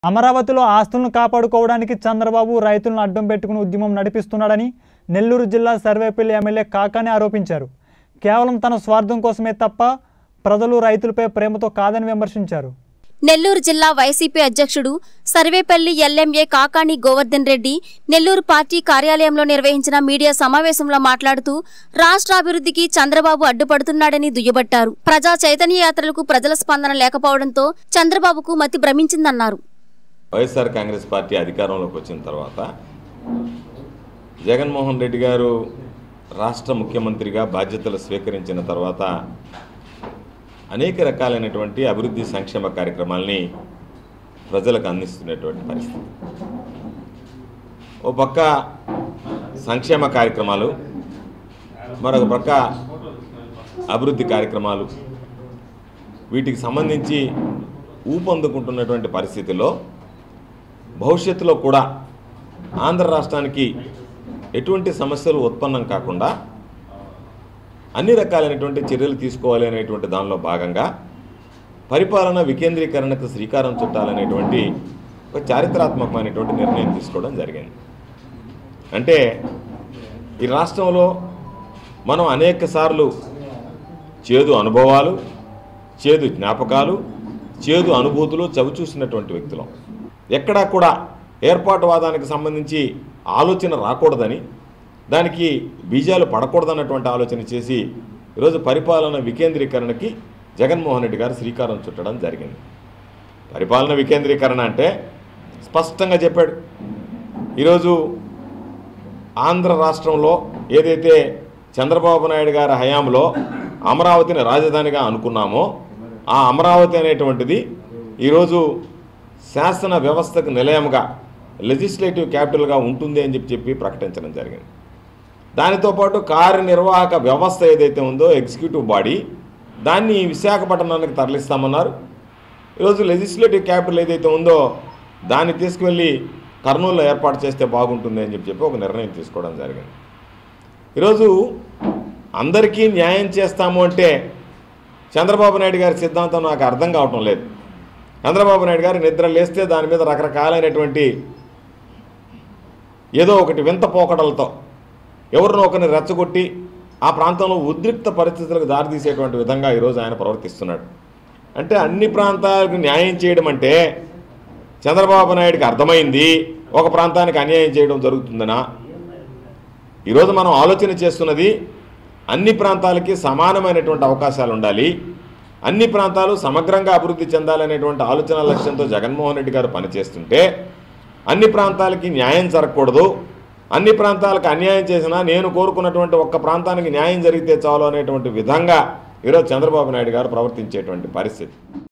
అమరావతిలో ఆస్తులను కాపాడుకోవడానికి చంద్రబాబు రైతులను అడ్డం పెట్టుకుని ఉద్యమం నడిపిస్తున్నాడని నెల్లూరు జిల్లా సర్వేపల్లి ఎమ్మెల్యే కాకాని ఆరోపించారు కేవలం తన స్వార్థం కోసమే తప్ప ప్రజలు రైతులపై ప్రేమతో కాదని విమర్శించారు నెల్లూరు జిల్లా వైసీపీ అధ్యక్షుడు సర్వేపల్లి ఎల్ఎంఏ కాకాణి గోవర్ధన్ రెడ్డి నెల్లూరు పార్టీ కార్యాలయంలో నిర్వహించిన మీడియా సమావేశంలో మాట్లాడుతూ రాష్ట్ర అభివృద్ధికి చంద్రబాబు అడ్డుపడుతున్నాడని దుయ్యబట్టారు ప్రజా చైతన్య యాత్రలకు ప్రజల స్పందన లేకపోవడంతో చంద్రబాబుకు మతి భ్రమించిందన్నారు వైఎస్ఆర్ కాంగ్రెస్ పార్టీ అధికారంలోకి వచ్చిన తర్వాత జగన్మోహన్ రెడ్డి గారు రాష్ట్ర ముఖ్యమంత్రిగా బాధ్యతలు స్వీకరించిన తర్వాత అనేక రకాలైనటువంటి అభివృద్ధి సంక్షేమ కార్యక్రమాల్ని ప్రజలకు అందిస్తున్నటువంటి పరిస్థితి ఓ పక్క సంక్షేమ కార్యక్రమాలు మరొక పక్క అభివృద్ధి కార్యక్రమాలు వీటికి సంబంధించి ఊపందుకుంటున్నటువంటి పరిస్థితిలో భవిష్యత్తులో కూడా ఆంధ్ర రాష్ట్రానికి ఎటువంటి సమస్యలు ఉత్పన్నం కాకుండా అన్ని రకాలైనటువంటి చర్యలు తీసుకోవాలి అనేటువంటి దానిలో భాగంగా పరిపాలన వికేంద్రీకరణకు శ్రీకారం చుట్టాలనేటువంటి ఒక చారిత్రాత్మకమైనటువంటి నిర్ణయం తీసుకోవడం జరిగింది అంటే ఈ రాష్ట్రంలో మనం అనేక సార్లు చేదు అనుభవాలు చేదు జ్ఞాపకాలు చేదు అనుభూతులు చవిచూసినటువంటి వ్యక్తులం ఎక్కడా కూడా ఏర్పాటువాదానికి సంబంధించి ఆలోచన రాకూడదని దానికి బీజాలు పడకూడదన్నటువంటి ఆలోచన చేసి ఈరోజు పరిపాలన వికేంద్రీకరణకి జగన్మోహన్ రెడ్డి గారు శ్రీకారం చుట్టడం జరిగింది పరిపాలన వికేంద్రీకరణ అంటే స్పష్టంగా చెప్పాడు ఈరోజు ఆంధ్ర రాష్ట్రంలో ఏదైతే చంద్రబాబు నాయుడు గారి హయాంలో అమరావతిని రాజధానిగా అనుకున్నామో ఆ అమరావతి అనేటువంటిది ఈరోజు శాసన వ్యవస్థకు నిలయంగా లెజిస్లేటివ్ క్యాపిటల్గా ఉంటుంది అని చెప్పి చెప్పి ప్రకటించడం జరిగింది దానితో పాటు కార్యనిర్వాహక వ్యవస్థ ఏదైతే ఉందో ఎగ్జిక్యూటివ్ బాడీ దాన్ని విశాఖపట్నానికి తరలిస్తామన్నారు ఈరోజు లెజిస్లేటివ్ క్యాపిటల్ ఏదైతే ఉందో దాన్ని తీసుకువెళ్ళి కర్నూలులో ఏర్పాటు చేస్తే బాగుంటుంది అని చెప్పి చెప్పి ఒక నిర్ణయం తీసుకోవడం జరిగింది ఈరోజు అందరికీ న్యాయం చేస్తాము అంటే చంద్రబాబు నాయుడు గారి సిద్ధాంతం నాకు అర్థం కావటం లేదు చంద్రబాబు నాయుడు గారు నిద్ర లేస్తే దాని మీద రకరకాలైనటువంటి ఏదో ఒకటి వింత పోకడలతో ఎవరినో ఒకరిని రెచ్చగొట్టి ఆ ప్రాంతంలో ఉద్రిక్త పరిస్థితులకు దారితీసేటువంటి విధంగా ఈరోజు ఆయన ప్రవర్తిస్తున్నాడు అంటే అన్ని ప్రాంతాలకు న్యాయం చేయడం అంటే చంద్రబాబు నాయుడికి అర్థమైంది ఒక ప్రాంతానికి అన్యాయం చేయడం జరుగుతుందనా ఈరోజు మనం ఆలోచన చేస్తున్నది అన్ని ప్రాంతాలకి సమానమైనటువంటి అవకాశాలు ఉండాలి అన్ని ప్రాంతాలు సమగ్రంగా అభివృద్ధి చెందాలనేటువంటి ఆలోచన లక్ష్యంతో జగన్మోహన్ రెడ్డి గారు పనిచేస్తుంటే అన్ని ప్రాంతాలకి న్యాయం జరగకూడదు అన్ని ప్రాంతాలకు అన్యాయం చేసినా నేను కోరుకున్నటువంటి ఒక్క ప్రాంతానికి న్యాయం జరిగితే చాలు అనేటువంటి విధంగా ఈరోజు చంద్రబాబు నాయుడు గారు ప్రవర్తించేటువంటి పరిస్థితి